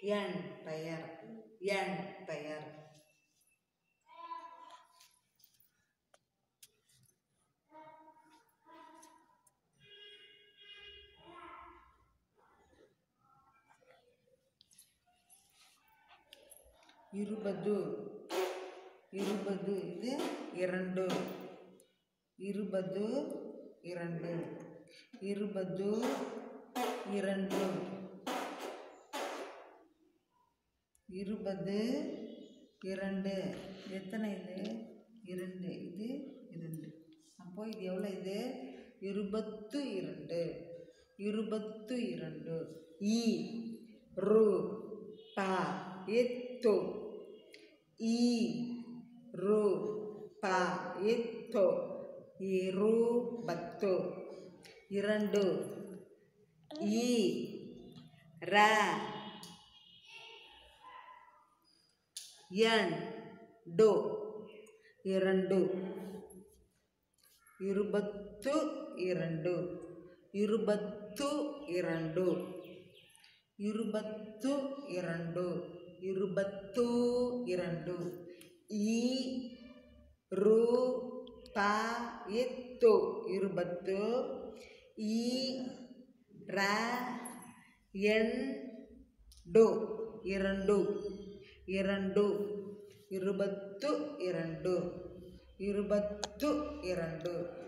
என் பெயர் என் பெயர் இருபது இருபது இது இரண்டு இருபது இரண்டு இருபது இரண்டு இருபது இரண்டு எத்தனை இது இரண்டு இது இரண்டு அப்போ இது எவ்வளோ இது இருபத்து இரண்டு இருபத்து இரண்டு இ ரு ப எத்து இ ரு ப எத்து இருபತ್ತು இரண்டு இ ர என் டு இரண்டு இருபத்து இரண்டு இருபತ್ತು இரண்டு இருபತ್ತು இரண்டு இருபತ್ತು இரண்டு ಈ ರು ಪ ಎತ್ತು இருபத்து ಈ ர ಎಂಡು இரண்டு இரண்டு இருபத்து இரண்டு இருபத்து இரண்டு